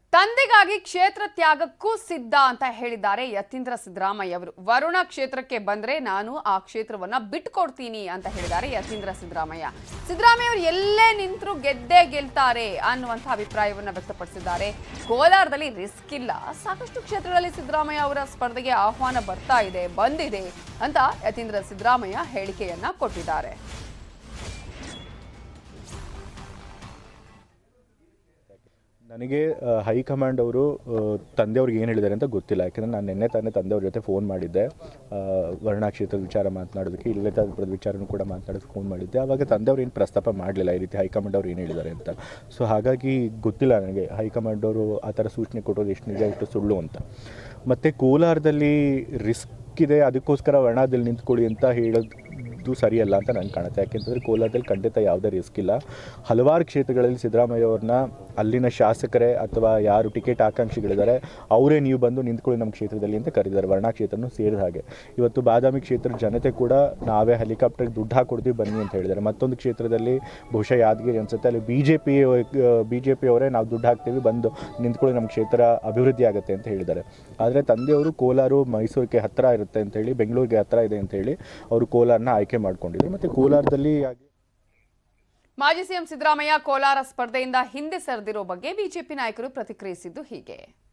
ತಂದೆಗಾಗಿ ಕ್ಷೇತ್ರ ತ್ಯಾಗಕ್ಕೂ ಸಿದ್ಧ ಅಂತ ಹೇಳಿದ್ದಾರೆ ಯತೀಂದ್ರ ಸಿದ್ದರಾಮಯ್ಯ ಅವರು ವರುಣ ಕ್ಷೇತ್ರಕ್ಕೆ ಬಂದ್ರೆ ನಾನು ಆ ಕ್ಷೇತ್ರವನ್ನ ಬಿಟ್ಕೊಡ್ತೀನಿ ಅಂತ ಹೇಳಿದ್ದಾರೆ ಯತೀಂದ್ರ ಸಿದ್ದರಾಮಯ್ಯ ಸಿದ್ದರಾಮಯ್ಯ ಅವರು ಎಲ್ಲೇ ನಿಂತರೂ ಗೆದ್ದೇ ಗೆಲ್ತಾರೆ ಅನ್ನುವಂಥ ಅಭಿಪ್ರಾಯವನ್ನ ವ್ಯಕ್ತಪಡಿಸಿದ್ದಾರೆ ಕೋಲಾರದಲ್ಲಿ ರಿಸ್ಕ್ ಇಲ್ಲ ಸಾಕಷ್ಟು ಕ್ಷೇತ್ರಗಳಲ್ಲಿ ಸಿದ್ದರಾಮಯ್ಯ ಅವರ ಸ್ಪರ್ಧೆಗೆ ಆಹ್ವಾನ ಬರ್ತಾ ಇದೆ ಬಂದಿದೆ ಅಂತ ಯತೀಂದ್ರ ಸಿದ್ದರಾಮಯ್ಯ ಹೇಳಿಕೆಯನ್ನ ಕೊಟ್ಟಿದ್ದಾರೆ ನನಗೆ ಆ, ಹೈಕಮಾಂಡ್ ಅವರು ಆ, ತಂದೆಯವ್ರಿಗೆ ಏನು ಹೇಳಿದ್ದಾರೆ ಅಂತ ಗೊತ್ತಿಲ್ಲ ಯಾಕಂದರೆ ನಾನು ನಿನ್ನೆ ತಾನೇ ತಂದೆಯವ್ರ ಜೊತೆ ಫೋನ್ ಮಾಡಿದ್ದೆ ಆ, ವರ್ಣಾ ಕ್ಷೇತ್ರದ ವಿಚಾರ ಮಾತನಾಡೋದಕ್ಕೆ ಇಲ್ಲೇ ತರದ ವಿಚಾರನೂ ಕೂಡ ಮಾತನಾಡೋದಕ್ಕೆ ಫೋನ್ ಮಾಡಿದ್ದೆ ಆವಾಗ ತಂದೆಯವ್ರು ಏನು ಪ್ರಸ್ತಾಪ ಮಾಡಲಿಲ್ಲ ಈ ರೀತಿ ಹೈಕಮಾಂಡ್ ಅವ್ರು ಏನು ಹೇಳಿದ್ದಾರೆ ಅಂತ ಸೊ ಹಾಗಾಗಿ ಗೊತ್ತಿಲ್ಲ ನನಗೆ ಹೈಕಮಾಂಡ್ ಅವರು ಆ ಥರ ಸೂಚನೆ ಕೊಟ್ಟೋದು ಎಷ್ಟು ನಿಜ ಎಷ್ಟು ಸುಳ್ಳು ಅಂತ ಮತ್ತು ಕೋಲಾರದಲ್ಲಿ ರಿಸ್ಕ್ ಇದೆ ಅದಕ್ಕೋಸ್ಕರ ವರ್ಣಾದಲ್ಲಿ ನಿಂತ್ಕೊಳ್ಳಿ ಅಂತ ಹೇಳೋದು ಇದು ಸರಿಯಲ್ಲ ಅಂತ ನನಗೆ ಕಾಣುತ್ತೆ ಯಾಕೆಂತಂದರೆ ಕೋಲಾರದಲ್ಲಿ ಖಂಡಿತ ಯಾವುದೇ ರಿಸ್ಕ್ ಇಲ್ಲ ಹಲವಾರು ಕ್ಷೇತ್ರಗಳಲ್ಲಿ ಸಿದ್ದರಾಮಯ್ಯ ಅವ್ರನ್ನ ಅಲ್ಲಿನ ಶಾಸಕರೇ ಅಥವಾ ಯಾರು ಟಿಕೆಟ್ ಆಕಾಂಕ್ಷಿಗಳಿದ್ದಾರೆ ಅವರೇ ನೀವು ಬಂದು ನಿಂತ್ಕೊಳ್ಳಿ ನಮ್ಮ ಕ್ಷೇತ್ರದಲ್ಲಿ ಅಂತ ಕರೆದಿದ್ದಾರೆ ವರ್ಣಾ ಕ್ಷೇತ್ರನೂ ಸೇರಿದ ಹಾಗೆ ಇವತ್ತು ಬಾದಾಮಿ ಕ್ಷೇತ್ರದ ಜನತೆ ಕೂಡ ನಾವೇ ಹೆಲಿಕಾಪ್ಟರ್ಗೆ ದುಡ್ಡು ಹಾಕೊಡ್ತೀವಿ ಬನ್ನಿ ಅಂತ ಹೇಳಿದ್ದಾರೆ ಮತ್ತೊಂದು ಕ್ಷೇತ್ರದಲ್ಲಿ ಬಹುಶಃ ಯಾದಗಿರಿ ಅನ್ಸುತ್ತೆ ಅಲ್ಲಿ B J P B J P ಅವರೇ ನಾವು ದುಡ್ಡು ಹಾಕ್ತೀವಿ ಬಂದು ನಿಂತ್ಕೊಳ್ಳಿ ನಮ್ಮ ಕ್ಷೇತ್ರ ಅಭಿವೃದ್ಧಿ ಆಗುತ್ತೆ ಅಂತ ಹೇಳಿದ್ದಾರೆ ಆದರೆ ತಂದೆಯವರು ಕೋಲಾರ ಮೈಸೂರಿಗೆ ಹತ್ತಿರ ಇರುತ್ತೆ ಅಂತ ಹೇಳಿ ಬೆಂಗಳೂರಿಗೆ ಹತ್ತಿರ ಇದೆ ಅಂತ ಹೇಳಿ ಅವರು ಕೋಲಾರನ ಆಯ್ಕೆ ಮಾಡ್ಕೊಂಡಿದ್ರು ಮತ್ತು ಕೋಲಾರದಲ್ಲಿ ಹಾಗೆ ಮಾಜಿ ಸಿಎಂ ಸಿದ್ದರಾಮಯ್ಯ ಕೋಲಾರ ಸ್ಪರ್ಧೆಯಿಂದ ಹಿಂದೆ ಸರಿದಿರೋ ಬಗ್ಗೆ ಬಿಜೆಪಿ ನಾಯಕರು ಪ್ರತಿಕ್ರಿಯಿಸಿದ್ದು ಹೀಗೆ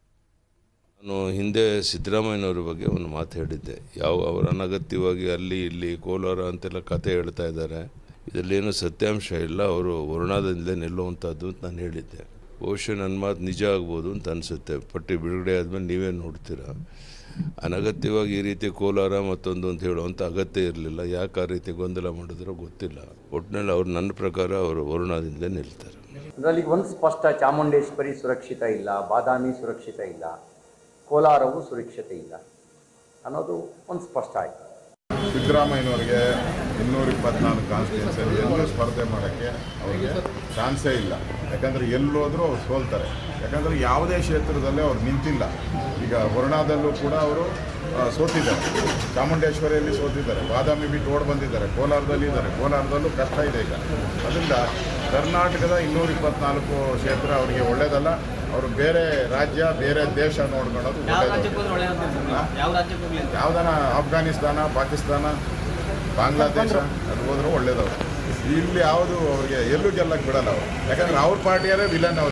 ನಾನು ಹಿಂದೆ ಸಿದ್ದರಾಮಯ್ಯನವ್ರ ಬಗ್ಗೆ ಒಂದು ಮಾತು ಹೇಳಿದ್ದೆ ಯಾವ ಅವರು ಅನಗತ್ಯವಾಗಿ ಅಲ್ಲಿ ಇಲ್ಲಿ ಕೋಲಾರ ಅಂತೆಲ್ಲ ಕತೆ ಹೇಳ್ತಾ ಇದ್ದಾರೆ ಇದರಲ್ಲೇನು ಸತ್ಯಾಂಶ ಇಲ್ಲ ಅವರು ವರುಣಾದಿಂದಲೇ ನಿಲ್ಲುವಂಥದ್ದು ಅಂತ ನಾನು ಹೇಳಿದ್ದೆ ಬಹುಶಃ ನನ್ನ ಮಾತು ನಿಜ ಆಗ್ಬೋದು ಅಂತ ಅನಿಸುತ್ತೆ ಪಟ್ಟಿ ಬಿಡುಗಡೆ ಆದಮೇಲೆ ನೀವೇ ನೋಡ್ತೀರಾ ಅನಗತ್ಯವಾಗಿ ಈ ರೀತಿ ಕೋಲಾರ ಮತ್ತೊಂದು ಅಂತ ಹೇಳುವಂಥ ಅಗತ್ಯ ಇರಲಿಲ್ಲ ಯಾಕೆ ಆ ರೀತಿ ಗೊಂದಲ ಮಾಡಿದ್ರೋ ಗೊತ್ತಿಲ್ಲ ಒಟ್ಟಿನಲ್ಲಿ ಅವ್ರು ನನ್ನ ಪ್ರಕಾರ ಅವರು ವರುಣಾದಿಂದಲೇ ನಿಲ್ತಾರೆ ಅದರಲ್ಲಿ ಒಂದು ಸ್ಪಷ್ಟ ಚಾಮುಂಡೇಶ್ವರಿ ಸುರಕ್ಷಿತ ಇಲ್ಲ ಬಾದಾಮಿ ಸುರಕ್ಷಿತ ಇಲ್ಲ ಕೋಲಾರವು ಸುರಕ್ಷತೆ ಇಲ್ಲ ಅನ್ನೋದು ಒಂದು ಸ್ಪಷ್ಟ ಆಯಿತು ಸಿದ್ದರಾಮಯ್ಯನವ್ರಿಗೆ ಇನ್ನೂರ ಇಪ್ಪತ್ನಾಲ್ಕು ಕಾನ್ಸ್ಟಿಟ್ಯೂನ್ಸಿಯಲ್ಲಿ ಎಲ್ಲೂ ಸ್ಪರ್ಧೆ ಮಾಡೋಕ್ಕೆ ಅವ್ರಿಗೆ ಚಾನ್ಸೇ ಇಲ್ಲ ಯಾಕಂದರೆ ಎಲ್ಲೋದ್ರೂ ಅವ್ರು ಸೋಲ್ತಾರೆ ಯಾಕಂದರೆ ಯಾವುದೇ ಕ್ಷೇತ್ರದಲ್ಲೇ ಅವ್ರು ನಿಂತಿಲ್ಲ ಈಗ ವರುಣಾದಲ್ಲೂ ಕೂಡ ಅವರು ಆ, ಸೋತಿದ್ದಾರೆ ಚಾಮುಂಡೇಶ್ವರಿಯಲ್ಲಿ ಸೋತಿದ್ದಾರೆ ಬಾದಾಮಿ ಬಿಟ್ಟು ಓಡ್ ಬಂದಿದ್ದಾರೆ ಕೋಲಾರದಲ್ಲಿ ಇದ್ದಾರೆ ಕೋಲಾರದಲ್ಲೂ ಕಷ್ಟ ಇದೆ ಈಗ ಅದರಿಂದ ಕರ್ನಾಟಕದ ಇನ್ನೂರ ಇಪ್ಪತ್ನಾಲ್ಕು ಕ್ಷೇತ್ರ ಅವರಿಗೆ ಒಳ್ಳೇದಲ್ಲ ಅವರು ಬೇರೆ ರಾಜ್ಯ ಬೇರೆ ದೇಶ ನೋಡ್ಕೊಳ್ಳೋದು ಒಳ್ಳೇದು ಯಾವ್ದಾನ ಆಫ್ಘಾನಿಸ್ತಾನ ಪಾಕಿಸ್ತಾನ ಬಾಂಗ್ಲಾದೇಶ ಅದು ಹೋದ್ರೆ ಒಳ್ಳೇದವ್ರು ಇಲ್ಲಿ ಯಾವುದು ಅವ್ರಿಗೆ ಎಲ್ಲೂ ಗೆಲ್ಲಕ್ಕೆ ಬಿಡಲ್ಲ ಅವರು ಯಾಕಂದ್ರೆ ಅವ್ರ ಪಾರ್ಟಿಯವರೇ ವಿಲನ್ ಅವರು